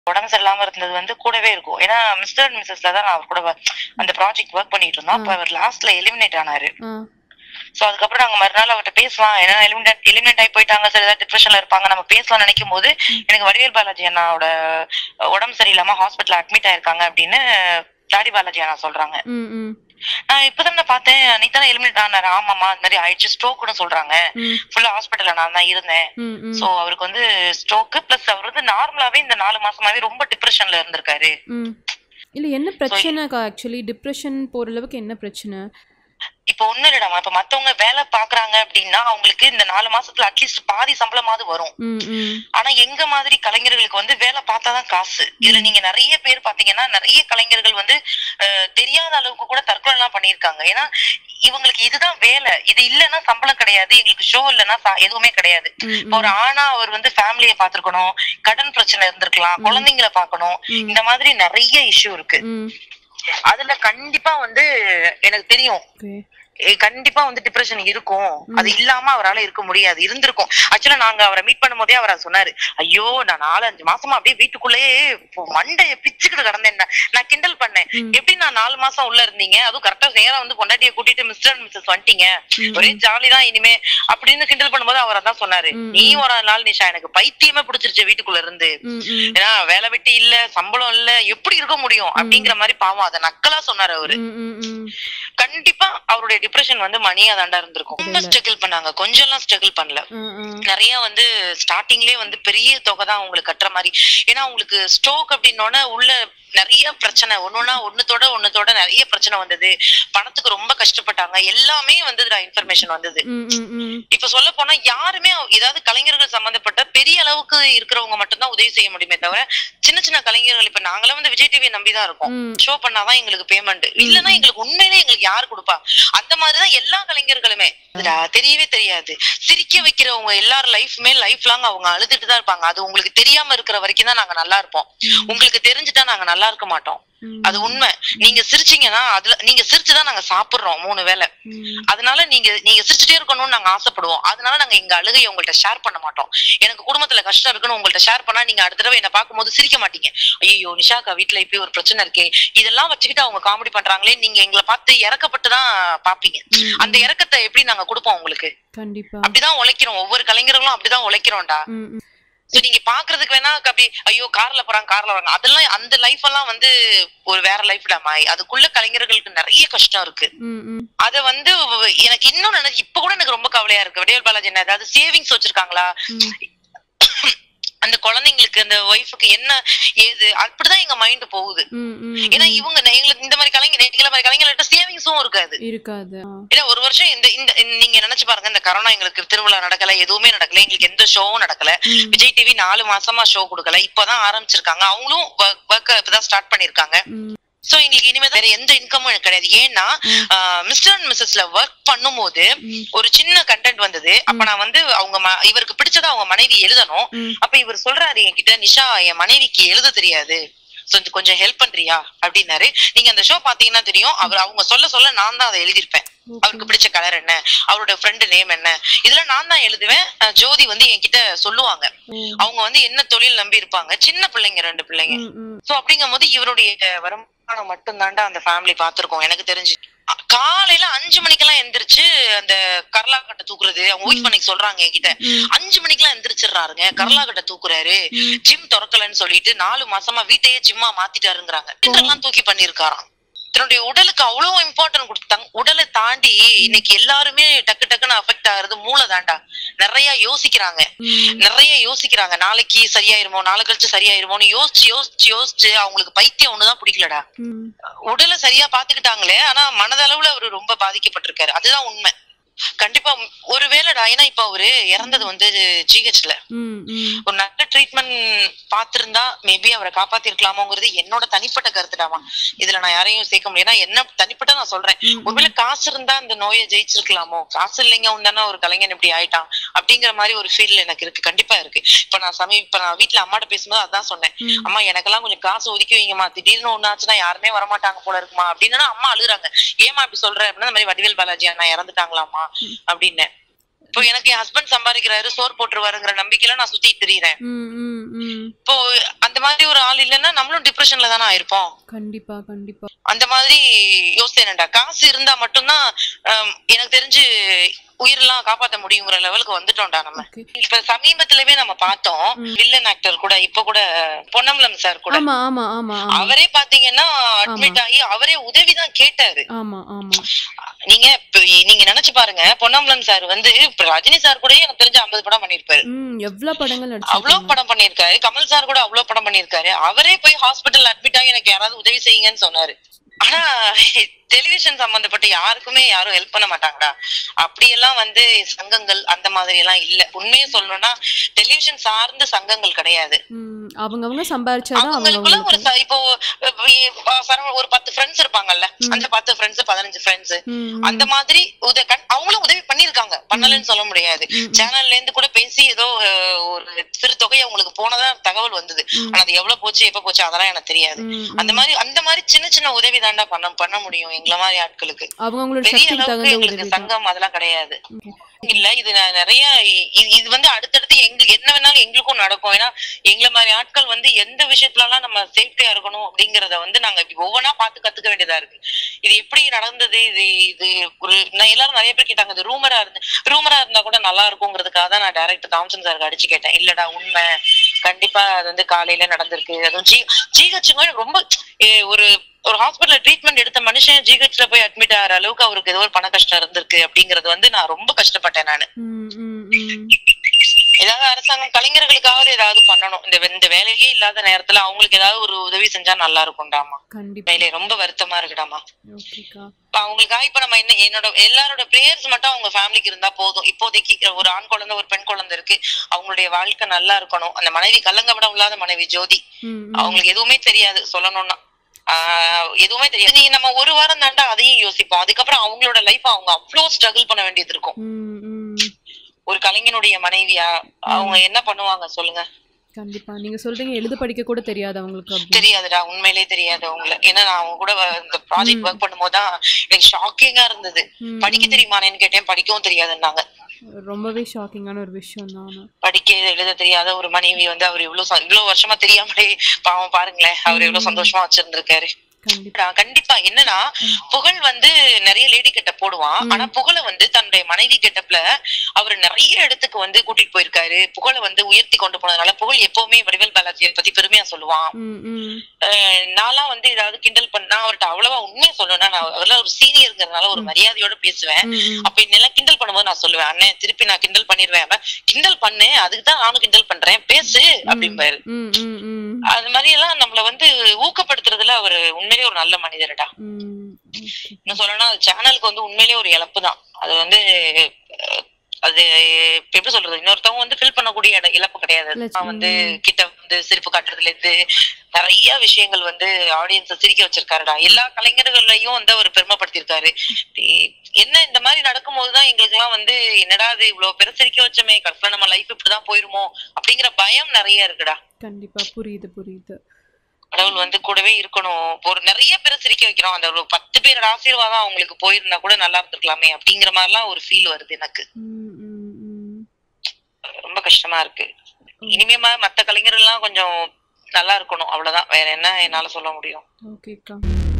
உடம்பு சரியில்லாம இருந்தது வந்து கூடவே இருக்கும் ஏன்னா மிஸ்டர் அண்ட் மிஸ்ஸஸ்ல தான் நான் அவர் கூட வ- அந்த ப்ராஜெக்ட் ஒர்க் பண்ணிட்டு இருந்தோம் அப்ப அவர் லாஸ்ட்ல எலிமினேட் ஆனாரு ஆ சோ அதுக்கப்புறம் நாங்க மறுநாள் அவர்கிட்ட பேசலாம் ஏன்னா எலிமினேட் எலிமினேட் ஆகி போயிட்டாங்க சரி ஏதாவது டிப்ரெஷன்ல இருப்பாங்க நம்ம பேசலாம் நினைக்கும் போது எனக்கு வடிவேல் பாலாஜி அண்ணாவோட உடம்பு சரியில்லாம ஹாஸ்பிட்டல் அட்மிட் ஆயிருக்காங்க அப்படின்னு டாடி பாலாஜி அண்ணா சொல்றாங்க ம் ம் நான் இப்பதான் நான் பார்த்தேன் அன்னைக்கு தானே எலிமினேட் ஆனாரு ஆமாமா அந்த மாதிரி ஆயிடுச்சு ஸ்ட்ரோக்னு சொல்றாங்க ம் ஃபுல்லா ஹாஸ்பிட்டல்ல நான் தான் இருந்தேன் ம் ம் சோ அவருக்கு வந்து ஸ்ட்ரோக் பிளஸ் அவர் வந்து நார்மலாவே இந்த நாலு மாசமாவே ரொம்ப டிப்ரெஷன்ல இருந்திருக்காரு ம் இல்ல என்ன பிரச்சனைக்கா ஆக்சுவலி டிப்ரெஷன் போற அளவுக்கு என்ன பிரச்சனை இப்ப ஒண்ணு இல்லடாமா இப்ப மத்தவங்க வேலை பாக்குறாங்க அப்படின்னா அவங்களுக்கு இந்த நாலு மாசத்துல அட்லீஸ்ட் பாதி சம்பளமாவது வரும் ம் ம் ஆனா எங்க மாதிரி கலைஞர்களுக்கு வந்து வேலை பார்த்தாதான் காசு இதுல நீங்க நிறைய பேர் பாத்தீங்கன்னா நிறைய கலைஞர்கள் வந்து அஹ், தெரியாத அளவுக்கு கூட தற்கொலை எல்லாம் பண்ணிருக்காங்க ஏன்னா இவங்களுக்கு இதுதான் வேலை இது இல்லைன்னா சம்பளம் கிடையாது எங்களுக்கு ஷோ இல்லைன்னா சா- எதுவுமே கிடையாது ம் இப்ப ஒரு ஆணா அவர் வந்து ஃபேமிலியை பாத்துருக்கணும் கடன் பிரச்சனை இருந்திருக்கலாம் குழந்தைங்களை பார்க்கணும் ம். இந்த மாதிரி நிறைய இஷ்யூ இருக்கு ம் அதுல கண்டிப்பா வந்து எனக்கு தெரியும் ஓகே ஏ, கண்டிப்பா வந்து டிப்ரெஷன் இருக்கும் அது இல்லாம அவரால இருக்க முடியாது இருந்திருக்கும் ஆக்சுவலா நாங்க அவரை மீட் பண்ணும்போதே அவர் அதை சொன்னாரு ஐயோ நான் நாலு அஞ்சு மாசமா அப்படியே வீட்டுக்குள்ளேயே இப்போ மண்டைய பிச்சுக்கிட்டு கிடந்தேன் நான். நான் கிண்டல் பண்ணேன் ம். எப்படி நான் நாலு மாசம் உள்ள இருந்தீங்க அதுவும் கரெக்டா நேரா வந்து பொண்டாட்டிய கூட்டிட்டு மிஸ்டர் அண்ட் மிஸ்ஸஸ் வந்துட்டீங்க ம். ஒரே ஜாலி தான் இனிமே அப்படின்னு கிண்டல் பண்ணும்போது அவர் அதான் சொன்னாரு ம். நீ ஒரு நாள் நிஷா எனக்கு பைத்தியமே பிடிச்சிருச்சு வீட்டுக்குள்ள இருந்து ம் ம் ஏன்னா வேலை வெட்டி இல்ல சம்பளம் இல்ல எப்படி இருக்க முடியும் அப்படிங்கிற மாதிரி பாவம் அதை நக்கலா சொன்னாரு அவரு ம் ம் ம் கண்டிப்பா அவருடைய டிப்ரெஷன் வந்து மணியா தாண்டா இருந்திருக்கும் ரொம்ப ஸ்ட்ரகிள் பண்ணாங்க கொஞ்சம் எல்லாம் ஸ்ட்ரகிள் பண்ணல ம் ம் நிறைய வந்து ஸ்டார்டிங்லயே வந்து பெரிய தொகை தான் அவங்களுக்கு கட்டுற மாதிரி ஏன்னா அவங்களுக்கு ஸ்ட்ரோக் அப்படின்னோட உள்ள நிறைய பிரச்சனை ஒன்னொன்னா ஒண்ணுத்தோட ஒண்ணுத்தோட நிறைய பிரச்சனை வந்தது பணத்துக்கு ரொம்ப கஷ்டப்பட்டாங்க எல்லாமே வந்ததுடா இன்ஃபர்மேஷன் வந்தது ம் ம் ம் இப்ப சொல்ல போனா யாருமே ஏதாவது கலைஞர்கள் சம்பந்தப்பட்ட பெரிய அளவுக்கு இருக்கிறவங்க மட்டும்தான் உதவி செய்ய முடியுமே தவிர சின்ன சின்ன கலைஞர்கள் இப்ப நாங்களாம் வந்து விஜய் டிவியை நம்பிதான் இருக்கோம் ம் ஷோ பண்ணாதான் எங்களுக்கு பேமெண்ட் இல்லன்னா எங்களுக்கு உண்மையிலே எங்களுக்கு யாரு கொடுப்பா அந்த மாதிரிதான் எல்லா கலைஞர்களுமே இதுடா, தெரியவே தெரியாது சிரிக்க வைக்கிறவங்க எல்லார் லைஃப்மே லைஃப் லாங் அவங்க அழுதுட்டு தான் இருப்பாங்க அது உங்களுக்கு தெரியாம இருக்கிற வரைக்கும் தான் நாங்க நல்லா இருப்போம் உங்களுக்கு தெரிஞ்சுட்டா நாங்க நல்லா இருக்க மாட்டோம் ம். அது உண்மை நீங்க சிரிச்சீங்கன்னா அதுல நீங்க சிரிச்சுதான் நாங்க சாப்பிடுறோம் மூணு வேளை ம் அதனால நீங்க நீங்க சிரிச்சுட்டே இருக்கணும்னு நாங்க ஆசைப்படுவோம் அதனால நாங்க எங்க அழுகையை உங்கள்ட்ட ஷேர் பண்ண மாட்டோம் எனக்கு குடும்பத்துல கஷ்டம் இருக்குன்னு உங்கள்ட்ட ஷேர் பண்ணா நீங்க அடுத்த தடவை என்ன பார்க்கும்போது சிரிக்க மாட்டீங்க ஐயோ நிஷாக்கா வீட்டுல இப்படி ஒரு பிரச்சனை இருக்கே இதெல்லாம் வச்சுக்கிட்டு அவங்க காமெடி பண்றாங்களே நீங்க எங்களை பார்த்து இறக்கப்பட்டு தான் பாப்பீங்க ம், அந்த இறக்கத்தை எப்படி நாங்க கொடுப்போம் உங்களுக்கு கண்டிப்பா அப்படிதான் உழைக்கிறோம் ஒவ்வொரு கலைஞர்களும் அப்படிதான் உழைக்கிறோம்டா ம் ம் சோ நீங்க பாக்குறதுக்கு வேணா அப்படி ஐயோ கார்ல போறாங்க கார்ல வராங்க அதெல்லாம் அந்த லைஃப் எல்லாம் வந்து ஒரு வேற லைஃப் மாய் அதுக்குள்ள கலைஞர்களுக்கு நிறைய கஷ்டம் இருக்கு ம் ம் அத வந்து எனக்கு இன்னும் நினைச்சு இப்ப கூட எனக்கு ரொம்ப கவலையா இருக்கு விடியல் பாலாஜி என்ன ஏதாவது சேவிங்ஸ் வச்சிருக்காங்களா ம் அந்த குழந்தைங்களுக்கு அந்த ஒய்ஃபுக்கு என்ன ஏது அப்படிதான் எங்க மைண்ட் போகுது ம் ம் ஏன்னா இவங்க நெ- எங்களுக்கு இந்த மாதிரி கலைஞர் எங்களை மாதிரி கலைஞர்கள்ட்ட சேவிங்ஸும் இருக்காது இருக்காது ஆ. ஏன்னா ஒரு வருஷம் இந்த இந்த நீங்க நினைச்சு பாருங்க இந்த கரோனா எங்களுக்கு திருவிழா நடக்கல எதுவுமே நடக்கல எங்களுக்கு எந்த ஷோவும் நடக்கல ம். விஜய் டிவி நாலு மாசமா ஷோ கொடுக்கல இப்பதான் ஆரம்பிச்சிருக்காங்க அவங்களும் ஒர்க் இப்பதான் ஸ்டார்ட் பண்ணிருக்காங்க ம் சோ எங்களுக்கு இனிமே வேற எந்த இன்கமும் எனக்கு கிடையாது ஏன்னா மிஸ்டர் அண்ட் மிஸ்ஸஸ்ல ஒர்க் பண்ணும்போது ம். ஒரு சின்ன கண்டென்ட் வந்தது அப்ப நான் வந்து அவங்க ம- இவருக்கு பிடிச்சத அவங்க மனைவி எழுதணும் ம். அப்ப இவர் சொல்றாரு என்கிட்ட நிஷா என் மனைவிக்கு எழுத தெரியாது கொஞ்சம் கொஞ்சம் ஹெல்ப் பண்றியா அப்படின்னாரு நீங்க அந்த ஷோ பாத்தீங்கன்னா தெரியும் அவர் அவங்க சொல்ல சொல்ல நான் தான் அதை எழுதியிருப்பேன் அவருக்கு பிடிச்ச கலர் என்ன அவரோட ஃப்ரெண்டு நேம் என்ன இதெல்லாம் நான் தான் எழுதுவேன் அஹ் ஜோதி வந்து என்கிட்ட சொல்லுவாங்க ஓ. அவங்க வந்து என்ன தொழில் நம்பி இருப்பாங்க சின்ன பிள்ளைங்க ரெண்டு பிள்ளைங்க ம் ம் சோ அப்படிங்கும் போது இவருடைய வருமானம் மட்டும் தாண்டா அந்த ஃபேமிலி பாத்துருக்கோம் எனக்கு தெரிஞ்சு அ- காலையில அஞ்சு மணிக்கெல்லாம் எந்திரிச்சு அந்த கரலா கட்டை தூக்குறது அவங்க ஒய்ஃப் அன்னைக்கு சொல்றாங்க என்கிட்ட ம். அஞ்சு மணிக்கெல்லாம் எந்திரிச்சிடுறாருங்க கரலா கட்டை தூக்குறாரு ம். ஜிம் திறக்கலன்னு சொல்லிட்டு நாலு மாசமா வீட்டையே ஜிம்மா மாத்திட்டாருங்கிறாங்க வீட்டெல்லாம் தூக்கி பண்ணிருக்காராம் தன்னுடைய உடலுக்கு அவ்வளவு இம்பார்ட்டன்ட் கொடுத்தாங்க உடலை தாண்டி இன்னைக்கு எல்லாருமே டக்கு டக்குன்னு அஃபெக்ட் ஆகுறது மூளை தாண்டா நிறைய யோசிக்கிறாங்க ம். நிறைய யோசிக்கிறாங்க நாளைக்கு சரியாயிருமோ நாளை கழிச்சு சரியாயிருமோன்னு யோசிச்சு யோசிச்சு யோசிச்சு அவங்களுக்கு பைத்தியம் ஒண்ணுதான் பிடிக்கலடா ம். உடலை சரியா பாத்துக்கிட்டாங்களே ஆனா மனதளவுல அவரு ரொம்ப பாதிக்கப்பட்டிருக்காரு அதுதான் உண்மை கண்டிப்பா ஒருவேளைடா ஏன்னா இப்ப அவரு இறந்தது வந்து ஜிஹெச்ல ம். ம். ஒரு நல்ல ட்ரீட்மெண்ட் பாத்திருந்தா மேபி அவரை காப்பாத்திருக்கலாமோங்கிறது என்னோட தனிப்பட்ட கருத்துடாமா இதுல நான் யாரையும் சேர்க்க முடியும் ஏன்னா என்ன தனிப்பட்ட நான் சொல்றேன் ம். ஒருவேளை காசு இருந்தா இந்த நோயை ஜெயிச்சிருக்கலாமோ காசு இல்லைங்க உண்டான ஒரு கலைஞன் இப்படி ஆயிட்டான் அப்படிங்கிற மாதிரி ஒரு ஃபீல் எனக்கு இருக்கு கண்டிப்பா இருக்கு இப்ப நான் சமீ இப்ப நான் வீட்டுல அம்மாட்ட பேசும்போது அதான் சொன்னேன் ம். அம்மா எனக்கெல்லாம் கொஞ்சம் காசு ஒதுக்கி வைங்கம்மா திடீர்னு ஒண்ணு ஆச்சுன்னா யாருமே வரமாட்டாங்க போல இருக்குமா அப்படின்னா அம்மா அழுகுறாங்க ஏமா இப்படி சொல்ற அப்படின்னா இந்த மாதிரி வடிவேல் பாலாஜி அண்ணா இறந்துட்டாங்களாமா அப்படின்னு இப்போ எனக்கு என் ஹஸ்பண்ட் சம்பாதிக்கிறாரு சோறு போட்டுருவாருங்கிற நம்பிக்கையில நான் சுத்திட்டு திரியிறேன் ம் ம் ம் இப்போ அந்த மாதிரி ஒரு ஆள் இல்லைன்னா நம்மளும் டிப்ரெஷன்ல தானே ஆயிருப்போம் கண்டிப்பா கண்டிப்பா அந்த மாதிரி யோசிச்சேன்டா காசு இருந்தா மட்டும்தான் ஆம், எனக்கு தெரிஞ்சு உயிரெல்லாம் காப்பாத்த முடியுங்கிற லெவலுக்கு வந்துட்டோம்டா நம்ம ஓகே இப்ப சமீபத்திலவே நம்ம பார்த்தோம் ம். வில்லன் ஆக்டர் கூட இப்ப கூட பொன்னம்பலம் சார் கூட ஆமா ஆமா ஆமா ஆமா அவரே பாத்தீங்கன்னா அட்மிட் ஆகி அவரே உதவிதான் கேட்டாரு ஆமா ஆமா நீங்க இப்ப நீங்க நினைச்சு பாருங்க பொன்னம்பலம் சார் வந்து இப்ப ரஜினி சார் கூட எனக்கு தெரிஞ்சு ஐம்பது படம் பண்ணிருப்பாரு ம் எவ்வளவு படங்கள் அவ்வளவு நடிச்சிருக்காங்க படம் பண்ணிருக்காரு கமல் சார் கூட அவ்வளவு படம் பண்ணிருக்காரு அவரே போய் ஹாஸ்பிட்டல் அட்மிட் ஆகி எனக்கு யாராவது உதவி செய்யுங்கன்னு சொன்னாரு ஆனா டெலிவிஷன் சம்பந்தப்பட்ட யாருக்குமே யாரும் ஹெல்ப் பண்ண மாட்டாங்கடா அப்படியெல்லாம் வந்து சங்கங்கள் அந்த மாதிரி எல்லாம் இல்ல உண்மையை சொல்லணும்னா டெலிவிஷன் சார்ந்த சங்கங்கள் கிடையாது ம் அவங்க அவங்க சம்பாரிச்சாதான் அவங்க அவங்களுக்குள்ள ஒரு அவங்களுக்கு ச- இப்போ இப்போ இ- சரவ- ஒரு பத்து ஃப்ரெண்ட்ஸ் இருப்பாங்கல்ல அந்த பத்து ஃப்ரெண்ட்ஸ் பதினஞ்சு ஃப்ரெண்ட்ஸ் ம் அந்த மாதிரி உத கண்- அவங்களும் உதவி பண்ணிருக்காங்க பண்ணலன்னு சொல்ல முடியாது ம், ம். சேனல்ல இருந்து கூட பேசி ஏதோ அஹ், ஒரு சிறு தொகை அவங்களுக்கு போனதா தகவல் வந்தது ம். ஆனா அது எவ்வளவு போச்சு எப்ப போச்சு அதெல்லாம் எனக்கு தெரியாது ம், அந்த மாதிரி அந்த மாதிரி சின்ன சின்ன உதவி தாண்டா பண்ண பண்ண முடியும் எங்கள மாதிரி ஆட்களுக்கு அவங்க அவங்களோட பெரிய சக்திக்கு அளவுக்கு தகுந்த எங்களுக்கு உதவி தான் சங்கம் அதெல்லாம் கிடையாது Okay. இல்ல இது நான் நிறைய இ- இது இது வந்து அடுத்தடுத்து எங்களுக்கு என்ன வேணாலும் எங்களுக்கும் நடக்கும் ஏன்னா எங்களை மாதிரி ஆட்கள் வந்து எந்த விஷயத்துல எல்லாம் நம்ம சேஃப்டியா இருக்கணும் அப்படிங்கறத வந்து நாங்க இப்படி ஒவ்வொன்றா பார்த்து கத்துக்க வேண்டியதா இருக்கு இது எப்படி நடந்தது இது இது ஒரு நான் எல்லாரும் நிறைய பேர் கேட்டாங்க இது ரூமரா இருந்து ரூமரா இருந்தா கூட நல்லா இருக்குங்கிறதுக்காக தான் நான் டைரக்டர் தாம்சன் சாருக்கு அடிச்சு கேட்டேன் இல்லடா உண்மை கண்டிப்பா அது வந்து காலையில நடந்திருக்கு அதுவும் ஜி ஜிஹெச்சுங்க ரொம்ப ஏ, ஒரு ஒரு ஹாஸ்பிட்டல்ல ட்ரீட்மெண்ட் எடுத்த மனுஷன் ஜிஹெச்ல போய் அட்மிட் ஆகிற அளவுக்கு அவருக்கு ஏதோ ஒரு பண கஷ்டம் இருந்திருக்கு அப்படிங்கறது வந்து நான் ரொம்ப கஷ்டப்பட்டேன் நானு ம், ம், ம். ஏதாவது அரசாங்கம் கலைஞர்களுக்காவது ஏதாவது பண்ணணும் இந்த வே- இந்த வேலையே இல்லாத நேரத்துல அவங்களுக்கு ஏதாவது ஒரு உதவி செஞ்சா நல்லா இருக்கும்டாமா கண்டிப்பா வேலை ரொம்ப வருத்தமா இருக்குடாமா ஓகேக்கா இப்ப அவங்களுக்காக இப்ப நம்ம என்ன என்னோட எல்லாரோட பிரேயர்ஸ் மட்டும் அவங்க ஃபேமிலிக்கு இருந்தா போதும் இப்போதைக்கு ஒரு ஆண் குழந்தை ஒரு பெண் குழந்தை இருக்கு அவங்களுடைய வாழ்க்கை நல்லா இருக்கணும் அந்த மனைவி கலங்கப்படம் இல்லாத மனைவி ஜோதி ம், ம். அவங்களுக்கு எதுவுமே தெரியாது சொல்லணும்னா ஆஹ் எதுவுமே தெரியாது நீ நம்ம ஒரு வாரம் தாண்டா அதையும் யோசிப்போம் அதுக்கப்புறம் அவங்களோட லைஃப் அவங்க அவ்வளவு ஸ்ட்ரகிள் பண்ண வேண்டியது இருக்கும் ம், ம். ஒரு கலைஞனுடைய மனைவியா அவங்க என்ன பண்ணுவாங்க சொல்லுங்க கண்டிப்பா நீங்க சொல்றீங்க எழுத படிக்க கூட தெரியாது அவங்களுக்கு அப்படி தெரியாதுடா உண்மையிலே தெரியாது அவங்கள ஏன்னா நான் அவங்க கூட வ- இந்த ப்ராஜெக்ட் ஒர்க் பண்ணும்போது தான் எனக்கு ஷாக்கிங்கா இருந்தது ம், படிக்க தெரியுமானேன்னு கேட்டேன் படிக்கவும் தெரியாதுன்னாங்க ரொம்பவே ஷாக்கிங்கான ஒரு விஷயம் தான் ஆனா. படிக்க எழுத தெரியாத ஒரு மனைவி வந்து அவர் இவ்வளவு ச- இவ்வளவு வருஷமா தெரியாமலே பாவம் பாருங்களேன் அவர் எவ்வளவு சந்தோஷமா வச்சிருந்திருக்காரு கண்டிப்பா நான் கண்டிப்பா என்னன்னா புகழ் வந்து நிறைய லேடி கெட்ட போடுவான் ஆனா புகழை வந்து தன்னுடைய மனைவி கெட்டப்ல அவர் நிறைய இடத்துக்கு வந்து கூட்டிட்டு போயிருக்காரு புகழை வந்து உயர்த்தி கொண்டு போனதுனால புகழ் எப்பவுமே வடிவேல் பாலாஜியை பத்தி பெருமையா சொல்லுவான் ம், ம். அஹ் நான்லாம் வந்து ஏதாவது கிண்டல் பண்ணா அவர்ட்ட அவ்வளவா உண்மையை சொல்லணும்னா நான் அவர்லாம் ஒரு சீனியருங்கிறதுனால ஒரு மரியாதையோட பேசுவேன் ம், ம். அப்ப என்னெல்லாம் கிண்டல் பண்ணும்போது நான் சொல்லுவேன் அண்ணன் திருப்பி நான் கிண்டல் பண்ணிடுவேன் அவன், கிண்டல் பண்ணு அதுக்கு தான் நானும் கிண்டல் பண்றேன் பேசு அப்படிம்பாரு ம், ம், ம். அது மாதிரி எல்லாம் நம்மள வந்து ஊக்கப்படுத்துறதுல அவர் உண்மையிலேயே ஒரு நல்ல மனிதர்டா ம், okay. இன்னும் சொல்லணும்னா அது சேனலுக்கு வந்து உண்மையிலேயே ஒரு இழப்பு தான் அது வந்து அஹ், அது இப்ப எப்படி சொல்றது இன்னொருத்தவங்க வந்து ஃபில் பண்ணக்கூடிய இட- இழப்பு கிடையாது இல்ல, நான் வந்து கிட்ட வந்து சிரிப்பு காட்டுறதுல இருந்து நிறைய விஷயங்கள் வந்து ஆடியன்ஸ சிரிக்க வச்சிருக்காருடா எல்லா கலைஞர்களையும் வந்து அவர் பெருமைப்படுத்திருக்காரு இ- என்ன இந்த மாதிரி நடக்கும்போதுதான் எங்களுக்கு எல்லாம் வந்து என்னடா இது இவ்வளவு பேரை சிரிக்க வச்சோமே கடைசியில நம்ம லைஃப் இப்படிதான் போயிருமோ அப்படிங்கிற பயம் நிறைய இருக்குடா கண்டிப்பா புரியுது புரியுது கடவுள் வந்து கூடவே இருக்கணும் ஒரு நிறைய பேரை சிரிக்க வைக்கிறோம் அந்த ஒரு பத்து பேரோட ஆசீர்வாதம் அவங்களுக்கு போயிருந்தா கூட நல்லா இருந்திருக்கலாமே அப்படிங்கிற மாதிரிலாம் ஒரு ஃபீல் வருது எனக்கு ம், ம், ம். ரொம்ப கஷ்டமா இருக்கு இனிமே ம- மத்த கலைஞர்கள் எல்லாம் கொஞ்சம் நல்லா இருக்கணும் அவ்வளவுதான் வேற என்ன என்னால சொல்ல முடியும் ஓகேக்கா